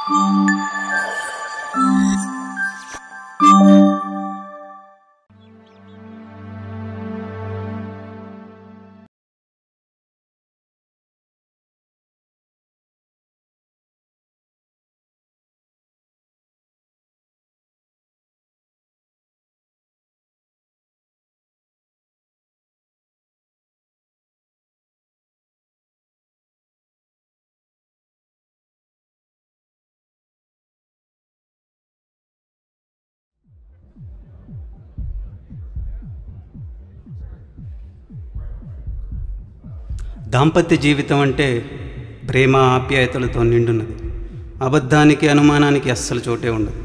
దాంపత్య జీవితం అంటే ప్రేమ ఆప్యాయతలతో నిండున్నది అబద్ధానికి అనుమానానికి అస్సలు చోటే ఉండదు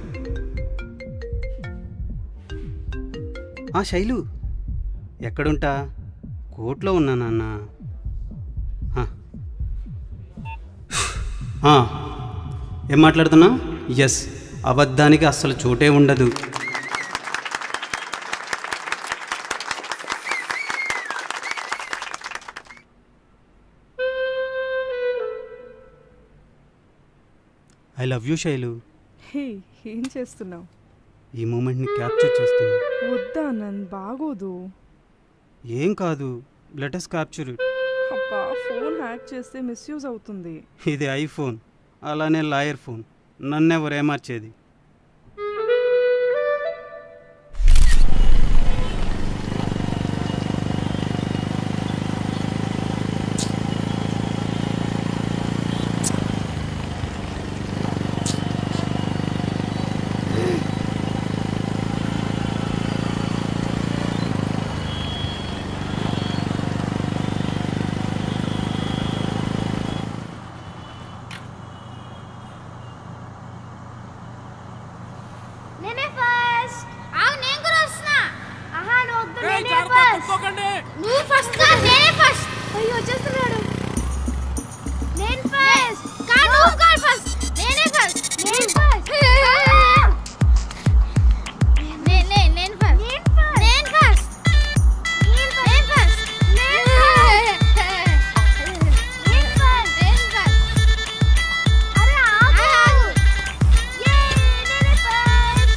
ఆ శైలు ఎక్కడుంటా కోర్టులో ఉన్నా నాన్న ఆ. ఆ, ఏం మాట్లాడుతున్నా ఎస్ అబద్ధానికి అస్సలు చోటే ఉండదు I love you Shailu hey ఏం చేస్తున్నావు ఈ మూమెంట్ని క్యాప్చర్ చేస్తున్నా వద్దా నన్ను బాగోదు ఏం కాదు లెటస్ క్యాప్చర్ ఇట్ అబ్బా ఫోన్ హ్యాక్ చేస్తే మిస్యూజ్ అవుతుంది ఇది ఐఫోన్ అలానే లాయర్ ఫోన్ నన్నెవరు ఏమార్చేది నేనే ఫస్ట్ ఆవు నేను కూడా వస్తున్నా ఆహా నువ్వు వద్దు నేనే ఫస్ట్ నువ్వు ఫస్ట్ కా నేనే ఫస్ట్ అయ్యో వచ్చేస్తున్నాడు నేను ఫస్ట్ కా నువ్వు కా ఫస్ట్ నేనే ఫస్ట్ నేను ఫస్ట్ నేను నేను నేను ఫస్ట్ నేను ఫస్ట్ నేను ఫస్ట్ నేను ఫస్ట్ నేను ఫస్ట్ నేను ఫస్ట్ అరే ఆగు ఆగు యే నేనే ఫస్ట్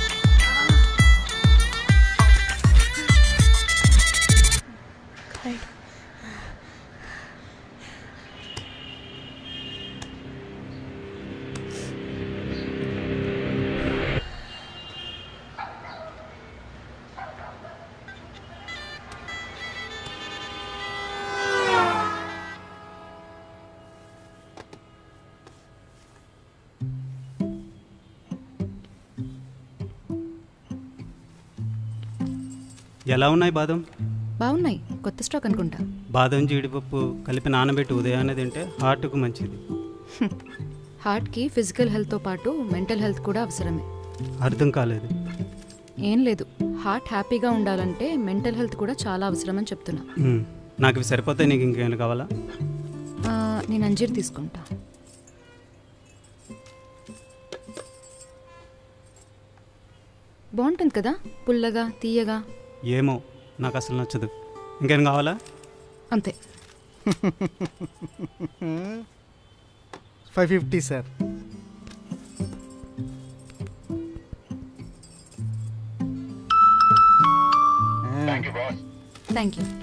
ఎలా ఉన్నాయి బాదం బాగున్నాయి కొత్త స్టాక్ అనుకుంటా బాదం జీడిపప్పు కలిపి నానబెట్టి ఉదయాన్నే తింటే హార్ట్కు మంచిది హార్ట్కి ఫిజికల్ హెల్త్తో పాటు మెంటల్ హెల్త్ కూడా అవసరమే అర్థం కాలేదు ఏం లేదు హార్ట్ హ్యాపీగా ఉండాలంటే మెంటల్ హెల్త్ కూడా చాలా అవసరమని చెప్తున్నా మ్మ్. నాకు ఇవి సరిపోతే నీకు ఇంకేమైనా కావాలా ఆ, నేను అంజీర్ తీసుకుంటా బాగుంటుంది కదా పుల్లగా తీయగా ఏమో నాకు అసలు నచ్చదు ఇంకేం కావాలా అంతే five fifty sir thank you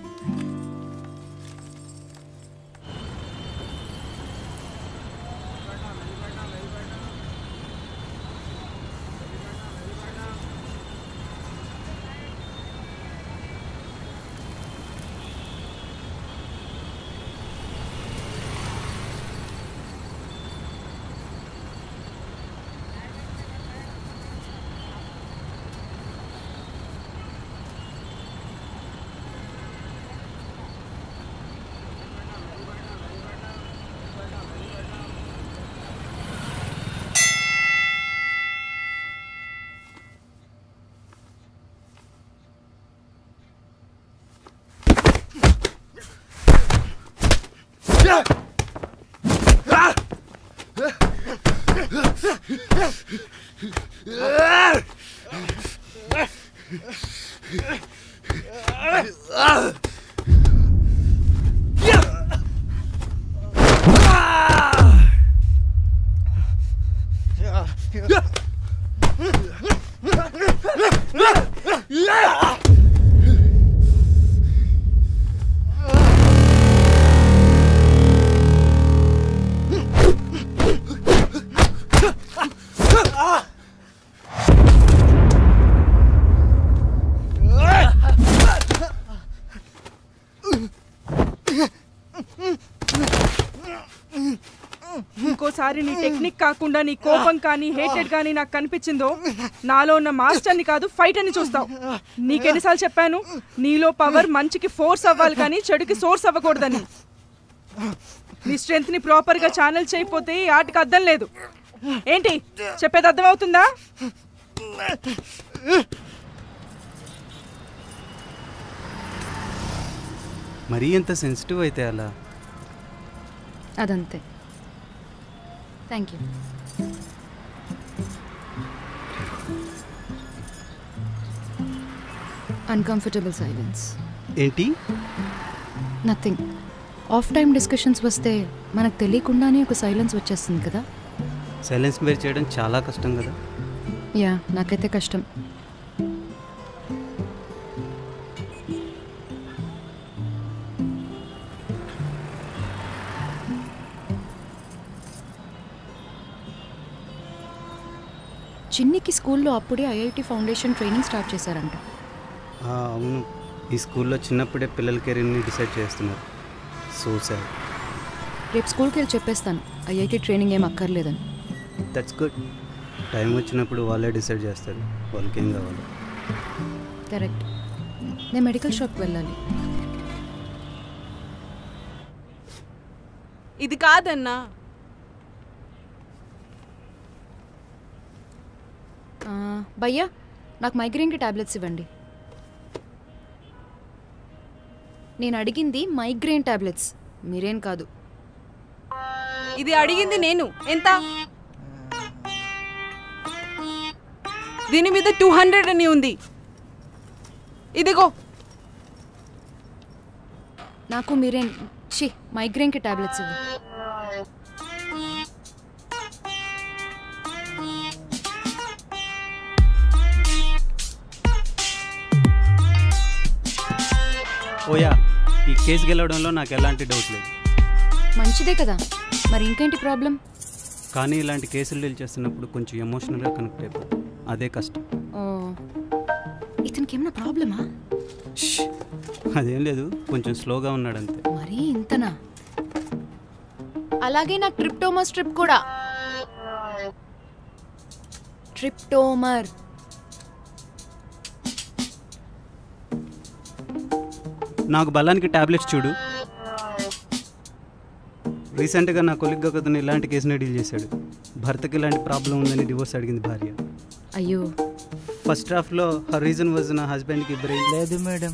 ఇంకోసారి నీ టెక్నిక్ కాకుండా నీ కోపం కానీ హేటెడ్ కానీ నాకు కనిపించిందో నాలో ఉన్న మాస్టర్ని కాదు ఫైట్ అని చూస్తావు నీకెన్నిసార్లు చెప్పాను నీలో పవర్ మంచికి ఫోర్స్ అవ్వాలి కానీ చెడుకి సోర్స్ అవ్వకూడదని నీ స్ట్రెంగ్త్ని ప్రాపర్గా ఛానల్ చేయకపోతే ఈ ఆటకి అర్థం లేదు ఏంటి చెప్పేది అర్థమవుతుందా మరీ ఎంత సెన్సిటివ్ అయితే అలా అదంతే థ్యాంక్ యూ అన్కంఫర్టబుల్ సైలెన్స్ ఏంటి నథింగ్ ఆఫ్ టైం డిస్కషన్స్ వస్తే మనకు తెలియకుండానే ఒక సైలెన్స్ వచ్చేస్తుంది కదా సైలెన్స్ బేర్ చేయడం చాలా కష్టం కదా యా నాకైతే కష్టం చిన్నికి స్కూల్లో అప్పుడే ఐఐటి ఫౌండేషన్ ట్రైనింగ్ స్టార్ట్ చేశారంట ఆ, అవును ఈ స్కూల్లో చిన్నప్పుడే పిల్లల కెరీర్ని డిసైడ్ చేస్తున్నారు సో సార్ రేపు స్కూల్కి వెళ్ళి చెప్పేస్తాను ఐఐటి ట్రైనింగ్ ఏం అక్కర్లేదని దట్స్ గుడ్ టైం వచ్చినప్పుడు వాళ్ళే డిసైడ్ చేస్తారు వాళ్ళకి ఏం కావాలి కరెక్ట్ నేను మెడికల్ షాప్కి వెళ్ళాలి ఇది కాదన్నా ఆ, భయ్యా నాకు మైగ్రేన్కి టాబ్లెట్స్ ఇవ్వండి నేను అడిగింది మైగ్రేన్ టాబ్లెట్స్ మీరేం కాదు ఇది అడిగింది నేను ఎంత దీని మీద టూ హండ్రెడ్ అని ఉంది ఇదిగో నాకు మీరేం ఛీ మైగ్రేన్కి టాబ్లెట్స్ ఇవ్వు ఓయా ఈ కేసు గెలవడంలో నాకు ఎలాంటి డౌట్ లేదు మంచిదే కదా మరి ఇంకేంటి ప్రాబ్లం కానీ ఇలాంటి కేసులు డీల్ చేస్తున్నప్పుడు కొంచెం ఎమోషనల్గా కనెక్ట్ అయిపోతుంది అదే కష్టం ఓ ఇతనికి ఏమైనా ప్రాబ్లమా ష్. అదేం లేదు కొంచెం స్లోగా ఉన్నాడు అంతే మరీ ఇంతనా అలాగే నాకు ట్రిప్టోమర్ స్ట్రిప్ కూడా ట్రిప్టోమర్ నాకు బలానికి టాబ్లెట్స్ చూడు రీసెంట్గా నా కొలిగ్ ఒకతను ఇలాంటి కేసుని డీల్ చేశాడు భర్తకి ఇలాంటి ప్రాబ్లం ఉందని డివోర్స్ అడిగింది భార్య అయ్యో ఫస్ట్ హాఫ్లో హర్ రీజన్ వాజ్ నా హస్బెండ్కి బ్రెయిన్ లేదు మేడం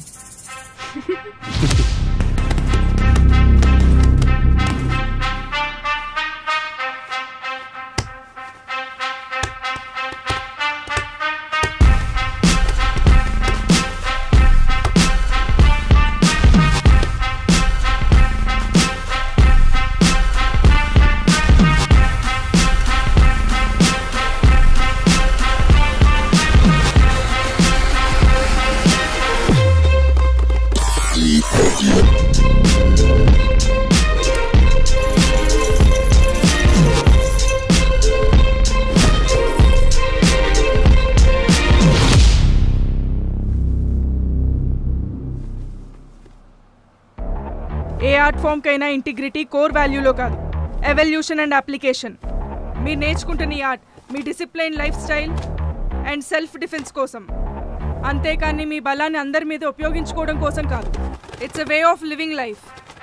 ఏ ఆర్ట్ ఫామ్కైనా ఇంటిగ్రిటీ కోర్ వాల్యూలో కాదు ఎవల్యూషన్ అండ్ అప్లికేషన్ మీరు నేర్చుకుంటున్న ఈ ఆర్ట్ మీ discipline lifestyle and self defence కోసం అంతేకాని మీ బలాన్ని అందరి మీద ఉపయోగించుకోవడం కోసం కాదు it's a way of living life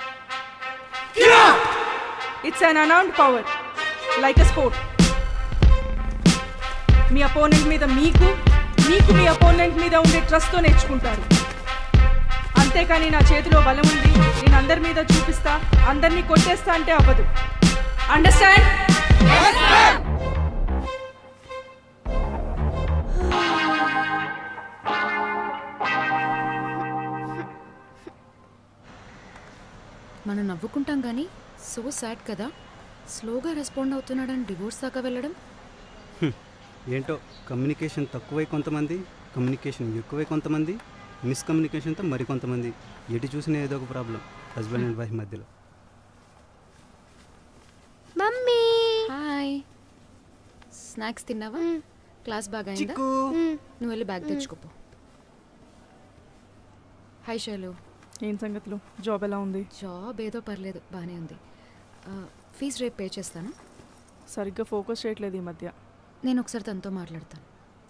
it's an unknown power like a sport మీ అపోనెంట్ మీద మీకు మీకు మీ అపోనెంట్ మీద ఉండే ట్రస్ట్తో నేర్చుకుంటారు అంతేకాని నా చేతిలో బలం ఉంది నేను అందరి మీద చూపిస్తా అందరినీ కొట్టేస్తా అంటే అవ్వదు అండర్స్టాండ్ మనం నవ్వుకుంటాం కానీ సో సాడ్ కదా స్లోగా రెస్పాండ్ అవుతున్నాడని డివోర్స్ దాకా వెళ్ళడం ఏంటో కమ్యూనికేషన్ తక్కువై కొంతమంది కమ్యూనికేషన్ ఎక్కువై కొంతమంది మిస్కమ్యూనికేషన్తో మరికొంతమంది ఎటు చూసినా ఏదో ఒక ప్రాబ్లం హస్బెండ్ అండ్ వైఫ్ మధ్యలో మమ్మీ హాయ్ స్నాక్స్ తిన్నావా క్లాస్ బాగా అయిందా నువ్వు వెళ్ళి బ్యాగ్ తెచ్చుకోపో హాయ్ శైలు ఏం సంగతులు జాబ్ ఎలా ఉంది జాబ్ ఏదో పర్లేదు బాగానే ఉంది ఫీజు రేపు పే చేస్తాను సరిగ్గా ఫోకస్ చేయట్లేదు ఈ మధ్య నేను ఒకసారి తనతో మాట్లాడతాను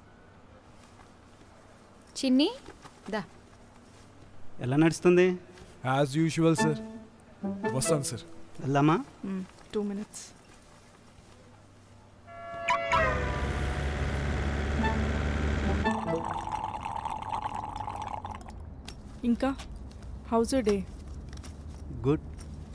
చిన్ని దా ఎలా నడుస్తుంది యాజ్ యూజువల్ సార్ వస్తాను సార్ వెళ్దామా టూ మినిట్స్ ఇంకా హౌస్ డే గుడ్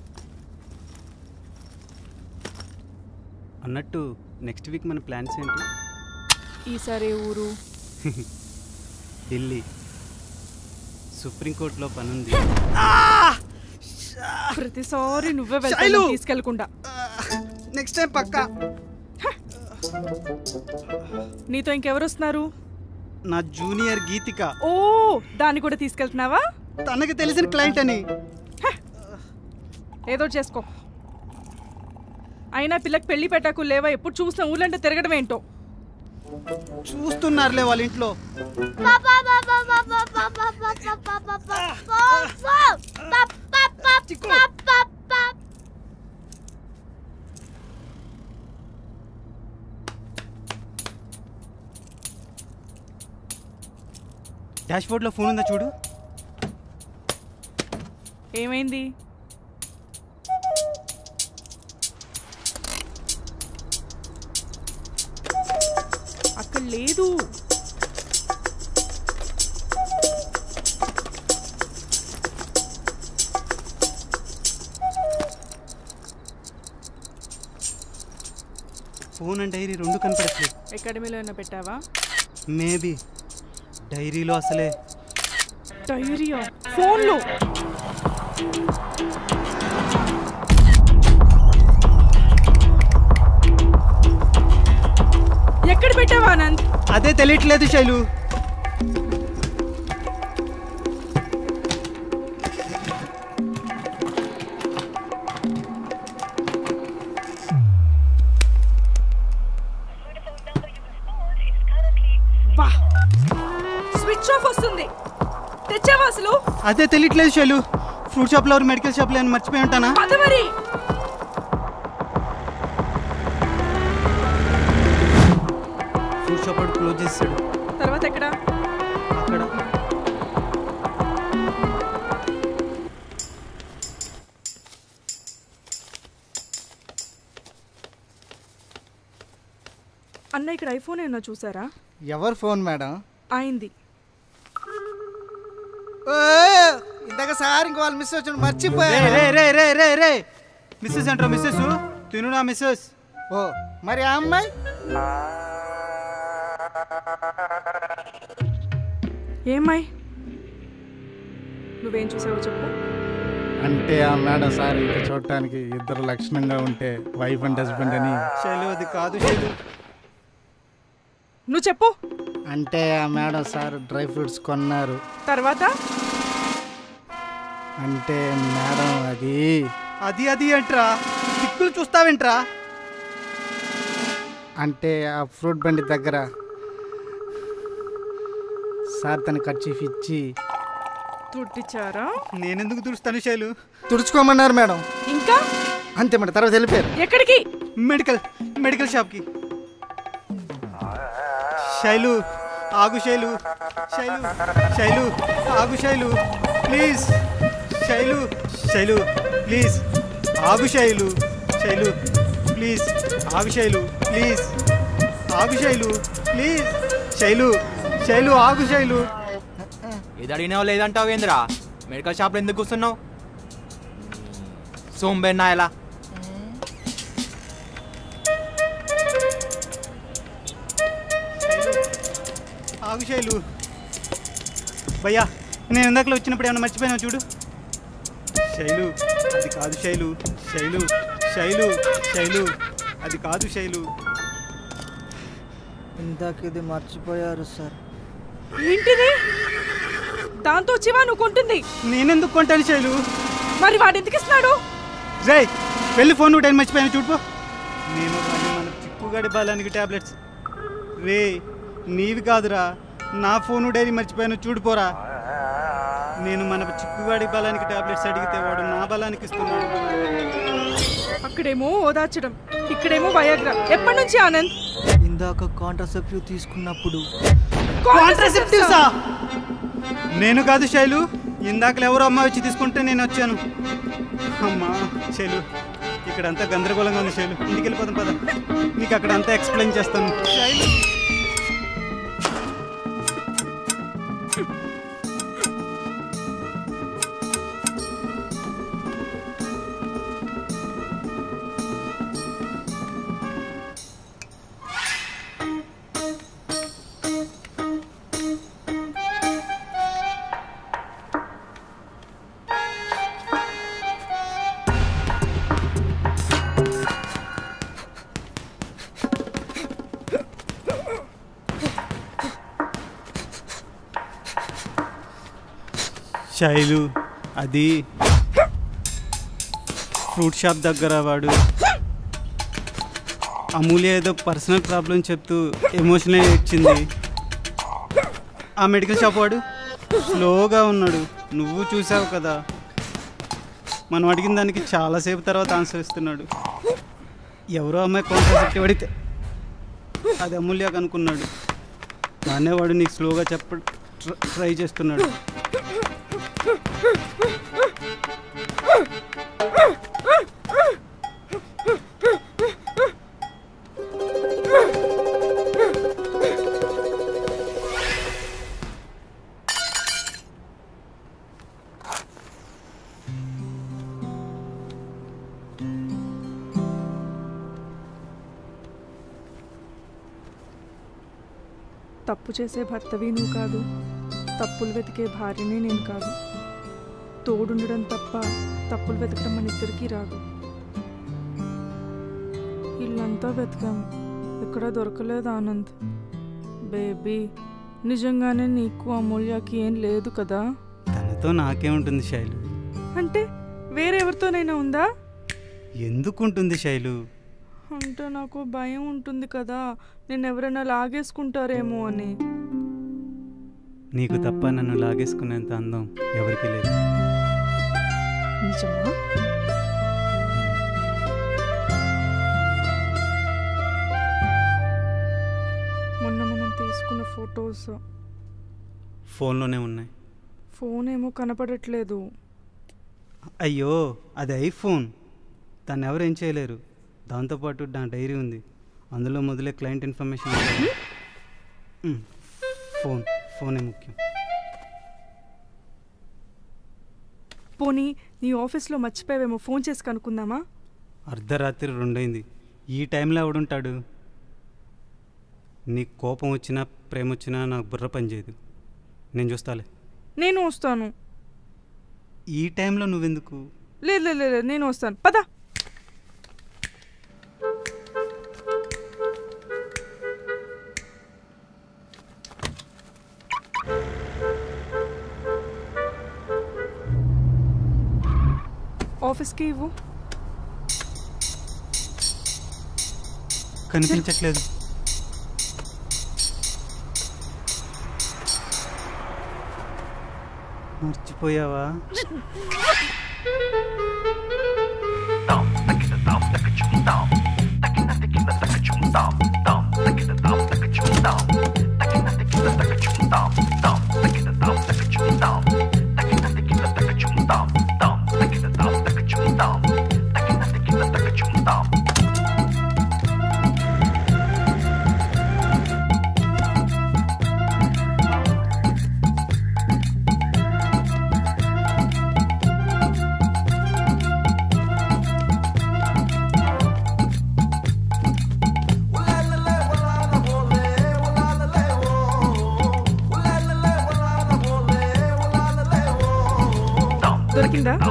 అన్నట్టు నెక్స్ట్ వీక్ మన ప్లాన్స్ ఏంటి ఈసారి ఏ ఊరు ఢిల్లీ సుప్రీంకోర్టులో పనుంది ప్రతిసారి నువ్వే శైలు! వెళ్తాను తీసుకెళ్లకుండా నెక్స్ట్ టైం పక్కా నీతో ఇంకెవరు వస్తున్నారు నా జూనియర్ గీతిక ఓ దాన్ని కూడా తీసుకెళ్తున్నావా తనకి తెలిసిన క్లయింట్ అని ఏదో చేసుకో అయినా పిల్లకి పెళ్లి పెట్టకు లేవా ఎప్పుడు చూసిన ఊళ్ళంటే తిరగడం ఏంటో చూస్తున్నారులే వాళ్ళ ఇంట్లో పాపా పాపా పాపా పాపా పాపా పాపా పాపా పాపా పాపా డాష్ బోర్డ్లో ఫోన్ ఉందా చూడు ఏమైంది అక్కడ లేదు ఫోన్ అండ్ డైరీ రెండు కనపడట్లేదు అకాడమీలో ఏమైనా పెట్టావా మేబీ డైరీలో అసలే డైరియా ఫోన్లో ఎక్కడ పెట్టావా అనంత్ అదే తెలియట్లేదు శైలు బా స్విచ్ ఆఫ్ వస్తుంది తెచ్చావా అసలు అదే తెలియట్లేదు శైలు ఫ్రూట్ షాప్లో మెడికల్ షాప్లో ఏమైనా మర్చిపోయి ఉంటానా పద మరి ఫ్రూట్ షాప్ వాడు క్లోజ్ చేస్తాడు తర్వాత ఎక్కడ అక్కడ అన్న ఇక్కడ ఐఫోన్ ఏమన్నా చూసారా ఎవరు ఫోన్ మేడం అయింది ఓ, ఇందాక సార్ ఇంకో వాళ్ళు మిస్ వచ్చి రే మర్చిపోయా రే రే రే రే రే మిస్సెస్ అంటారా మిస్సెస్ తిను నా మిస్సెస్ ఓ మరి ఆ అమ్మాయి ఏమై నువ్వేం చూసావో చెప్పు అంటే ఆ మేడం సార్ ఇంకా చూడటానికి ఇద్దరు లక్షణంగా ఉంటే వైఫ్ అండ్ హస్బెండ్ అని శైలు అది కాదు శైలు నువ్వు చెప్పు అంటే ఆ మేడం సార్ డ్రై ఫ్రూట్స్ కొన్నారు తర్వాత అంటే మేడం అది అది అది ఏంట్రా దిక్కులు చూస్తావేంట్రా అంటే ఆ ఫ్రూట్ బండి దగ్గర సార్ తన ఖర్చీఫ్ ఇచ్చి తుట్టిచ్చారా నేనెందుకు తుడుస్తాను శైలు తుడుచుకోమన్నారు మేడం ఇంకా అంతే మేడం తర్వాత వెళ్ళిపోయారు ఎక్కడికి మెడికల్ మెడికల్ షాప్కి శైలు ఆగు శైలు శైలు శైలు ఆగు శైలు ప్లీజ్ శైలు శైలు ప్లీజ్ ఆగు శైలు శైలు ప్లీజ్ ఆగు శైలు ప్లీజ్ ఆగు శైలు ప్లీజ్ శైలు శైలు ఆగు శైలు ఏది అడిగినావు లేదంటావు ఏందిరా మెడికల్ షాప్లో ఎందుకు కూర్చున్నావు సోంబేర్ నాయలా ఆగు శైలు భయ్యా నేను ఇందాకలో వచ్చినప్పుడు ఏమైనా మర్చిపోయినా చూడు శైలు అది కాదు శైలు శైలు శైలు శైలు అది కాదు శైలు ఇందాక ఇది మర్చిపోయారు సార్ ఏంటిది దాంతో చివా నువ్వు కొంటుంది నేనెందుకు కొంటాను శైలు మరి వాడు ఎందుకు ఇస్తున్నాడు రే వెళ్ళి ఫోన్ టైం మర్చిపోయాను చూడుపో నేను వాడిని మన చిక్కుగాడి బాలానికి టాబ్లెట్స్ రే నీవి కాదురా నా ఫోను డైరీ మర్చిపోయాను చూడుపోరా నేను మన చిక్కుగాడి బలానికి టాబ్లెట్స్ అడిగితే వాడు నా బలానికి ఇస్తున్నాడు అక్కడ అక్కడేమో ఓదార్చడం ఇక్కడేమో వయాగ్రా ఎప్పటి నుంచి ఆనంద్ ఇందాక కాంట్రాసెప్టివ్ తీసుకున్నప్పుడు కాంట్రసెప్టివ్సా నేను కాదు శైలు ఇందాకలు ఎవరో అమ్మ వచ్చి తీసుకుంటే నేను వచ్చాను అమ్మా శైలు ఇక్కడ అంతా గందరగోళంగా ఉంది శైలు ఇంటికి వెళ్ళిపోతాం పద నీకు అక్కడ అంతా ఎక్స్ప్లెయిన్ చేస్తాను శైలు శైలు అది ఫ్రూట్ షాప్ దగ్గర వాడు అమూల్య ఏదో పర్సనల్ ప్రాబ్లం చెప్తూ ఎమోషనల్ ఇచ్చింది ఆ మెడికల్ షాప్ వాడు స్లోగా ఉన్నాడు నువ్వు చూసావు కదా మనం అడిగిన దానికి చాలాసేపు తర్వాత ఆన్సర్ ఇస్తున్నాడు ఎవరో అమ్మాయి కాంట్రాసెప్టివ్ అడిగితే అది అమూల్యకు అనుకున్నాడు దాన్నే వాడు నీకు స్లోగా చెప్ప ట్ర- ట్రై చేస్తున్నాడు తప్పు చేసే భర్తవి నువ్వు కాదు తప్పులు వెతికే భార్యనే నేను కాదు తోడుండడం తప్ప తప్పులు వెతకడం మన ఇద్దరికీ రాదు ఇల్లంతా వెతకాం ఎక్కడ దొరకలేదు ఆనంద్ బేబీ నిజంగానే నీకు అమూల్యకి ఏం లేదు కదా తనతో నాకేముంటుంది శైలు అంటే వేరెవరితోనైనా ఉందా ఎందుకుంటుంది శైలు అంటే నాకు భయం ఉంటుంది కదా నేను ఎవరైనా లాగేసుకుంటారేమో అని నీకు తప్ప నన్ను లాగేసుకునేంత అందం ఎవరికీ లేదు నిజమా మొన్న మనం తీసుకున్న ఫొటోస్ ఫోన్లోనే ఉన్నాయి ఫోన్ ఏమో కనపడట్లేదు అయ్యో అది ఐఫోన్ దాన్ని ఎవరు ఏం చేయలేరు దాంతోపాటు నా డైరీ ఉంది అందులో మొదలే క్లయింట్ ఇన్ఫర్మేషన్ ఉంటుంది. ఉమ్, ఫోన్ ఫోనే ముఖ్యం పోనీ నీ ఆఫీస్లో మర్చిపోయావేమో ఫోన్ చేసి కనుక్కుందామా అర్ధరాత్రి రెండైంది ఈ టైంలో ఎవడుంటాడు నీకు కోపం వచ్చినా ప్రేమ వచ్చినా నాకు బుర్ర పనిచేయదు నేను చూస్తాలే నేను వస్తాను ఈ టైంలో నువ్వెందుకు లేదు లేదు లేదు నేను వస్తాను పద ఆఫీస్కి ఇవ్వు కనిపించట్లేదు మర్చిపోయావా దొరికిందా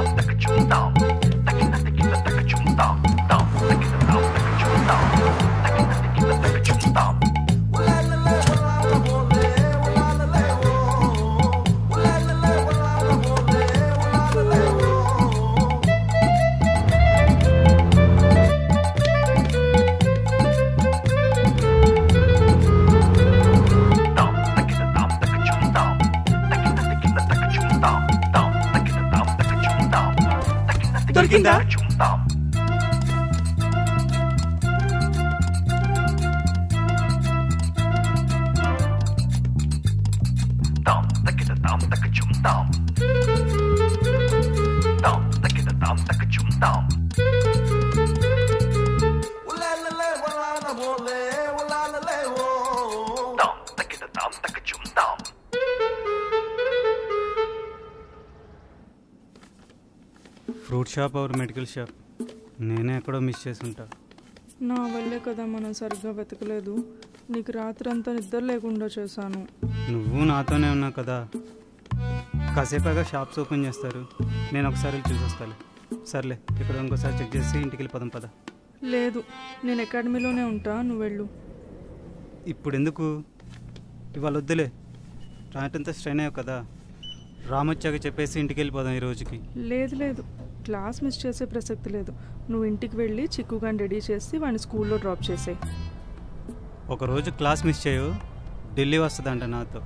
fruit shop or medical shop నేనే ఎక్కడో మిస్ చేసి ఉంటా నా వల్లే కదా మనం సరిగ్గా వెతకలేదు నీకు రాత్రి అంతా నిద్ర లేకుండా చేశాను నువ్వు నాతోనే ఉన్నావు కదా కాసేపాగా షాప్స్ ఓపెన్ చేస్తారు నేను ఒకసారి వెళ్ళి చూసొస్తాను సర్లే ఇక్కడ ఇంకోసారి చెక్ చేసి ఇంటికి వెళ్ళిపోదాం పద లేదు నేను అకాడమీలోనే ఉంటా నువ్వు వెళ్ళు ఇప్పుడు ఎందుకు ఇవాళ వద్దులే రాయటంతా స్ట్రైన్ అయ్యావు కదా రామొచ్చాక చెప్పేసి ఇంటికి వెళ్ళిపోదాం ఈ రోజుకి లేదు లేదు క్లాస్ మిస్ చేసే ప్రసక్తి లేదు నువ్వు ఇంటికి వెళ్ళి చిక్కుగాని రెడీ చేసి వాడిని స్కూల్లో డ్రాప్ చేసే ఒకరోజు క్లాస్ మిస్ చేయవు ఢిల్లీ వస్తుందంట నాతో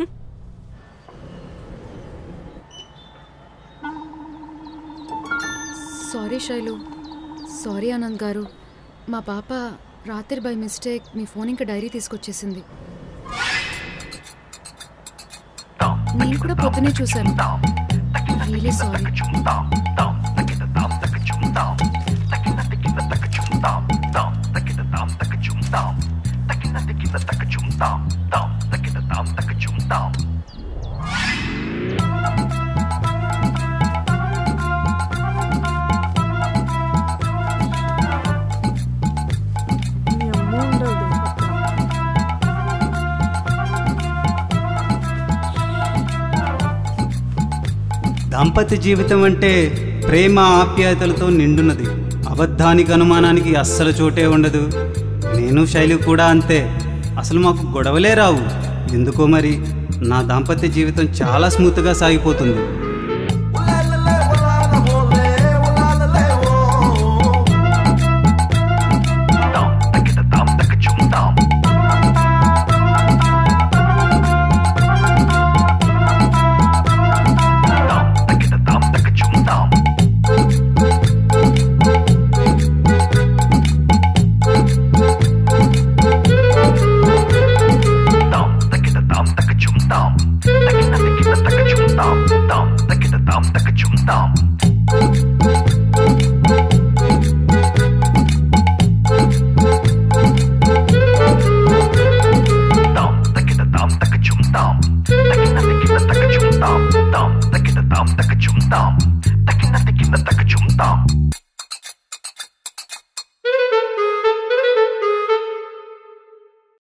సారీ శైలు సారీ ఆనంద్ గారు మా పాప రాత్రి బై మిస్టేక్ మీ ఫోన్ ఇంకా డైరీ తీసుకొచ్చేసింది నేను కూడా పొద్దునే చూశాను రియలీ సారీ మీ అమ్మ ఉండదు దాంపత్య జీవితం అంటే ప్రేమ ఆప్యాయతలతో నిండున్నది అబద్ధానికి అనుమానానికి అస్సలు చోటే ఉండదు నేను శైలి కూడా అంతే అసలు మాకు గొడవలే రావు ఎందుకో మరి నా దాంపత్య జీవితం చాలా స్మూత్గా సాగిపోతుంది Dum,